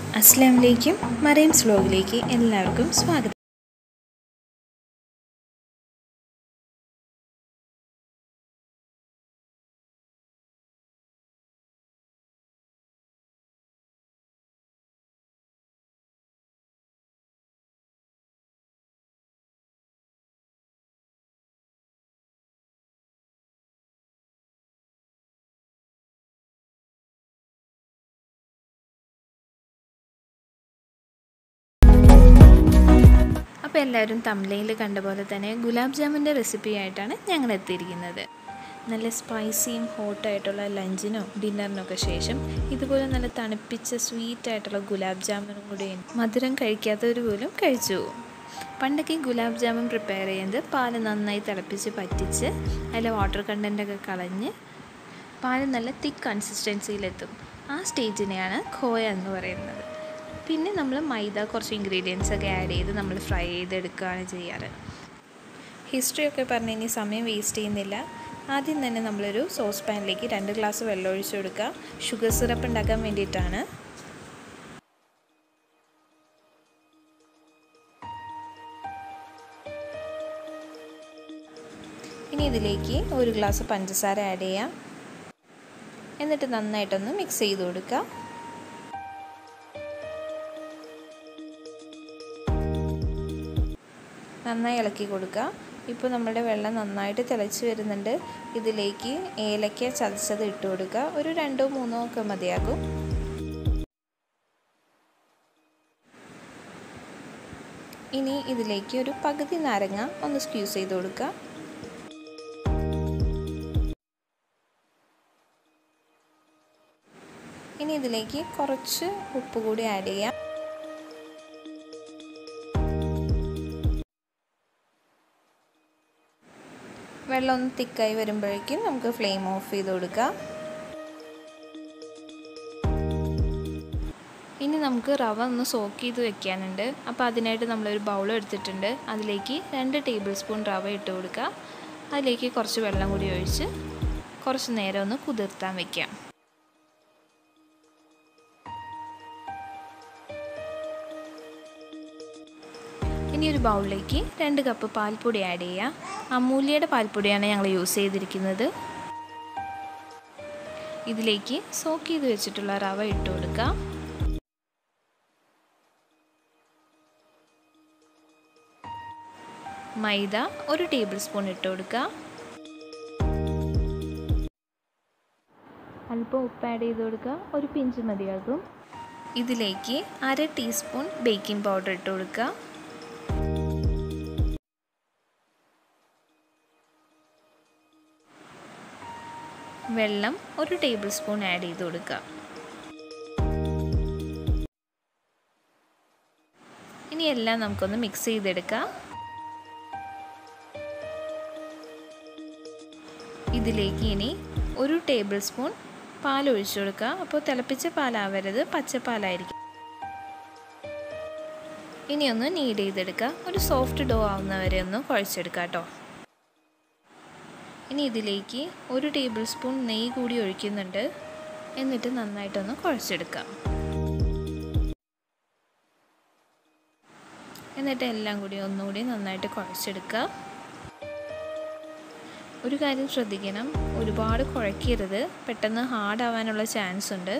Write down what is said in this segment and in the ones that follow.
അസ്സാം വലൈക്കും മറൈംസ് വ്ലോഗിലേക്ക് എല്ലാവർക്കും സ്വാഗതം അപ്പോൾ എല്ലാവരും തമിഴയിൽ കണ്ട പോലെ തന്നെ ഗുലാബ് ജാമുൻ്റെ റെസിപ്പി ആയിട്ടാണ് ഞങ്ങൾ എത്തിയിരിക്കുന്നത് നല്ല സ്പൈസിയും ഹോട്ടായിട്ടുള്ള ലഞ്ചിനോ ഡിന്നറിനൊക്കെ ശേഷം ഇതുപോലെ നല്ല തണുപ്പിച്ച സ്വീറ്റ് ആയിട്ടുള്ള ഗുലാബ് ജാമുനും കൂടി മധുരം കഴിക്കാത്തവർ പോലും കഴിച്ചു പോകും പണ്ടൊക്കെ ഈ ഗുലാബ് ജാമുൻ പ്രിപ്പയർ ചെയ്യുന്നത് പാല് നന്നായി തിളപ്പിച്ച് പറ്റിച്ച് അതിലെ വാട്ടർ കണ്ടൻറ്റൊക്കെ കളഞ്ഞ് പാല് നല്ല തിക്ക് കൺസിസ്റ്റൻസിയിലെത്തും ആ സ്റ്റേജിനെയാണ് ഖോയ എന്ന് പറയുന്നത് പിന്നെ നമ്മൾ മൈദ കുറച്ച് ഇൻഗ്രീഡിയൻസ് ഒക്കെ ആഡ് ചെയ്ത് നമ്മൾ ഫ്രൈ ചെയ്തെടുക്കുകയാണ് ചെയ്യാറ് ഹിസ്റ്ററി ഒക്കെ പറഞ്ഞ് ഇനി സമയം വേസ്റ്റ് ചെയ്യുന്നില്ല ആദ്യം തന്നെ നമ്മളൊരു സോസ് പാനിലേക്ക് രണ്ട് ഗ്ലാസ് വെള്ളം ഒഴിച്ചു കൊടുക്കുക ഷുഗർ സിറപ്പ് ഉണ്ടാക്കാൻ വേണ്ടിയിട്ടാണ് ഇനി ഇതിലേക്ക് ഒരു ഗ്ലാസ് പഞ്ചസാര ആഡ് ചെയ്യാം എന്നിട്ട് നന്നായിട്ടൊന്ന് മിക്സ് ചെയ്ത് കൊടുക്കുക നന്നായി ഇളക്കി കൊടുക്കുക ഇപ്പോൾ നമ്മുടെ വെള്ളം നന്നായിട്ട് തിളച്ച് വരുന്നുണ്ട് ഇതിലേക്ക് ഏലക്ക ചതച്ചത് ഇട്ട് കൊടുക്കുക ഒരു രണ്ടോ മൂന്നോ ഒക്കെ മതിയാകും ഇനി ഇതിലേക്ക് ഒരു പകുതി നാരങ്ങ ഒന്ന് സ്ക്യൂസ് ചെയ്ത് കൊടുക്കുക ഇനി ഇതിലേക്ക് കുറച്ച് ഉപ്പ് കൂടി ആഡ് ചെയ്യാം വെള്ളം ഒന്ന് തിക്കായി വരുമ്പോഴേക്കും നമുക്ക് ഫ്ലെയിം ഓഫ് ചെയ്ത് കൊടുക്കാം ഇനി നമുക്ക് റവ ഒന്ന് സോക്ക് ചെയ്ത് വെക്കാനുണ്ട് അപ്പോൾ അതിനായിട്ട് നമ്മളൊരു ബൗൾ എടുത്തിട്ടുണ്ട് അതിലേക്ക് രണ്ട് ടേബിൾ സ്പൂൺ റവ ഇട്ട് കൊടുക്കുക അതിലേക്ക് കുറച്ച് വെള്ളം കൂടി ഒഴിച്ച് കുറച്ച് നേരം ഒന്ന് കുതിർത്താൻ വെക്കാം ഇനി ഒരു ബൗളിലേക്ക് രണ്ട് കപ്പ് പാൽപ്പൊടി ആഡ് ചെയ്യാം അമൂല്യയുടെ പാൽപ്പൊടിയാണ് ഞങ്ങൾ യൂസ് ചെയ്തിരിക്കുന്നത് ഇതിലേക്ക് സോക്ക് ചെയ്ത് വെച്ചിട്ടുള്ള റവ ഇട്ട് കൊടുക്കാം മൈദ ഒരു ടേബിൾ സ്പൂൺ ഇട്ട് കൊടുക്കുക അല്പം ഉപ്പ് ആഡ് ചെയ്ത് കൊടുക്കുക ഒരു പിഞ്ച് മതിയാകും ഇതിലേക്ക് അര ടീസ്പൂൺ ബേക്കിംഗ് പൗഡർ ഇട്ട് കൊടുക്കുക വെള്ളം ഒരു ടേബിൾ സ്പൂൺ ആഡ് ചെയ്ത് കൊടുക്കുക ഇനി എല്ലാം നമുക്കൊന്ന് മിക്സ് ചെയ്തെടുക്കാം ഇതിലേക്ക് ഇനി ഒരു ടേബിൾ സ്പൂൺ പാൽ ഒഴിച്ചു കൊടുക്കുക അപ്പോൾ തിളപ്പിച്ച പാലാവരുത് പച്ചപ്പാലായിരിക്കും ഇനി ഒന്ന് നീഡ് ചെയ്തെടുക്കുക ഒരു സോഫ്റ്റ് ഡോ ആവുന്നവരെ ഒന്ന് കുഴച്ചെടുക്കുക കേട്ടോ ഇനി ഇതിലേക്ക് ഒരു ടേബിൾ സ്പൂൺ നെയ്യ് കൂടി ഒഴിക്കുന്നുണ്ട് എന്നിട്ട് നന്നായിട്ടൊന്ന് കുഴച്ചെടുക്കാം എന്നിട്ട് എല്ലാം കൂടി ഒന്നുകൂടി നന്നായിട്ട് കുഴച്ചെടുക്കുക ഒരു കാര്യം ശ്രദ്ധിക്കണം ഒരുപാട് കുഴക്കരുത് പെട്ടെന്ന് ഹാർഡ് ആവാനുള്ള ചാൻസ് ഉണ്ട്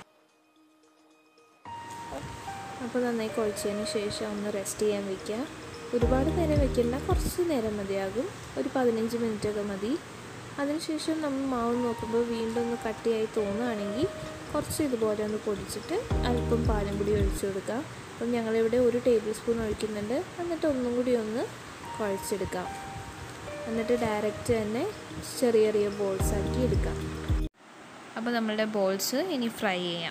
അപ്പോൾ നന്നായി കുഴച്ചതിന് ശേഷം ഒന്ന് റെസ്റ്റ് ചെയ്യാൻ വയ്ക്കുക ഒരുപാട് നേരം വെക്കേണ്ട കുറച്ച് നേരം മതിയാകും ഒരു പതിനഞ്ച് മിനിറ്റൊക്കെ മതി അതിനുശേഷം നമ്മൾ മാവ് നോക്കുമ്പോൾ വീണ്ടും ഒന്ന് കട്ടിയായി തോന്നുകയാണെങ്കിൽ കുറച്ച് ഇതുപോലെ ഒന്ന് പൊടിച്ചിട്ട് അല്പം പാലും കൂടി ഒഴിച്ചു കൊടുക്കുക അപ്പം ഞങ്ങളിവിടെ ഒരു ടേബിൾ സ്പൂൺ ഒഴിക്കുന്നുണ്ട് എന്നിട്ട് ഒന്നും കൂടി ഒന്ന് കുഴച്ചെടുക്കാം എന്നിട്ട് ഡയറക്റ്റ് തന്നെ ചെറിയ ചെറിയ ബോൾസ് ആക്കി എടുക്കാം അപ്പോൾ നമ്മളുടെ ബോൾസ് ഇനി ഫ്രൈ ചെയ്യാം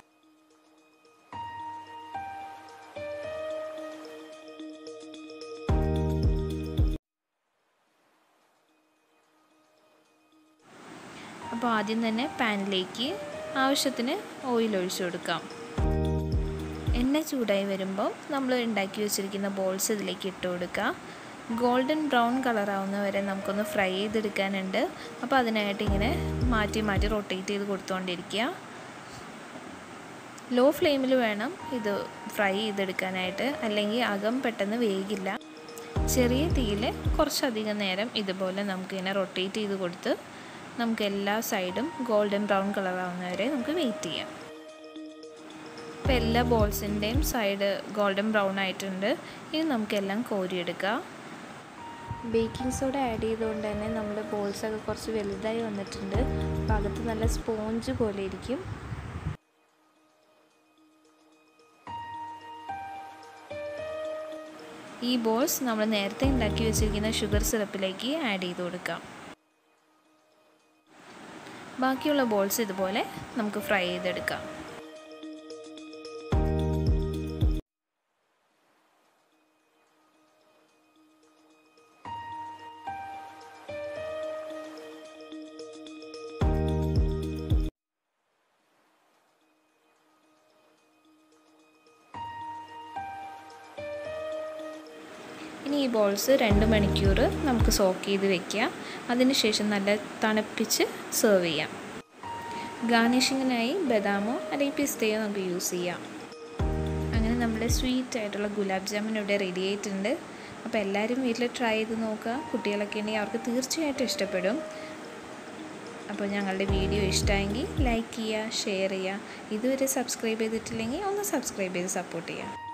അപ്പോൾ ആദ്യം തന്നെ പാനിലേക്ക് ആവശ്യത്തിന് ഓയിൽ ഒഴിച്ചു കൊടുക്കാം എണ്ണ ചൂടായി വരുമ്പോൾ നമ്മൾ ഉണ്ടാക്കി വെച്ചിരിക്കുന്ന ബോൾസ് ഇതിലേക്ക് ഇട്ട് കൊടുക്കുക ഗോൾഡൻ ബ്രൗൺ കളറാവുന്ന വരെ നമുക്കൊന്ന് ഫ്രൈ ചെയ്തെടുക്കാനുണ്ട് അപ്പോൾ അതിനായിട്ട് ഇങ്ങനെ മാറ്റി മാറ്റി റൊട്ടേറ്റ് ചെയ്ത് കൊടുത്തുകൊണ്ടിരിക്കുക ലോ ഫ്ലെയിമിൽ വേണം ഇത് ഫ്രൈ ചെയ്തെടുക്കാനായിട്ട് അല്ലെങ്കിൽ അകം പെട്ടെന്ന് വേഗില്ല ചെറിയ തീയിൽ കുറച്ചധികം നേരം ഇതുപോലെ നമുക്കിങ്ങനെ റൊട്ടേറ്റ് ചെയ്ത് കൊടുത്ത് നമുക്ക് എല്ലാ സൈഡും ഗോൾഡൻ ബ്രൗൺ കളർ ആവുന്നവരെ നമുക്ക് വെയിറ്റ് ചെയ്യാം ഇപ്പോൾ എല്ലാ ബോൾസിൻ്റെയും സൈഡ് ഗോൾഡൻ ബ്രൗൺ ആയിട്ടുണ്ട് ഇനി നമുക്കെല്ലാം കോരിയെടുക്കാം ബേക്കിംഗ് സോഡ ആഡ് ചെയ്തുകൊണ്ട് തന്നെ നമ്മുടെ ബോൾസൊക്കെ കുറച്ച് വലുതായി വന്നിട്ടുണ്ട് അപ്പോൾ അകത്ത് നല്ല സ്പോഞ്ച് പോലെ ഇരിക്കും ഈ ബോൾസ് നമ്മൾ നേരത്തെ ഉണ്ടാക്കി വെച്ചിരിക്കുന്ന ഷുഗർ സിറപ്പിലേക്ക് ആഡ് ചെയ്ത് കൊടുക്കാം ബാക്കിയുള്ള ബോൾസ് ഇതുപോലെ നമുക്ക് ഫ്രൈ ചെയ്തെടുക്കാം ഇനി ഈ ബോൾസ് രണ്ട് മണിക്കൂർ നമുക്ക് സോക്ക് ചെയ്ത് വെക്കുക അതിനുശേഷം നല്ല തണുപ്പിച്ച് സെർവ് ചെയ്യാം ഗാർണിഷിങ്ങിനായി ബദാമോ അല്ലെങ്കിൽ പിസ്തയോ നമുക്ക് യൂസ് ചെയ്യാം അങ്ങനെ നമ്മുടെ സ്വീറ്റ് ആയിട്ടുള്ള ഗുലാബ് ജാമുൻ ഇവിടെ റെഡി ആയിട്ടുണ്ട് അപ്പോൾ എല്ലാവരും വീട്ടിൽ ട്രൈ ചെയ്ത് നോക്കുക കുട്ടികളൊക്കെ ഉണ്ടെങ്കിൽ അവർക്ക് തീർച്ചയായിട്ടും ഇഷ്ടപ്പെടും അപ്പോൾ ഞങ്ങളുടെ വീഡിയോ ഇഷ്ടമായെങ്കിൽ ലൈക്ക് ചെയ്യുക ഷെയർ ചെയ്യുക ഇതുവരെ സബ്സ്ക്രൈബ് ചെയ്തിട്ടില്ലെങ്കിൽ ഒന്ന് സബ്സ്ക്രൈബ് ചെയ്ത് സപ്പോർട്ട് ചെയ്യുക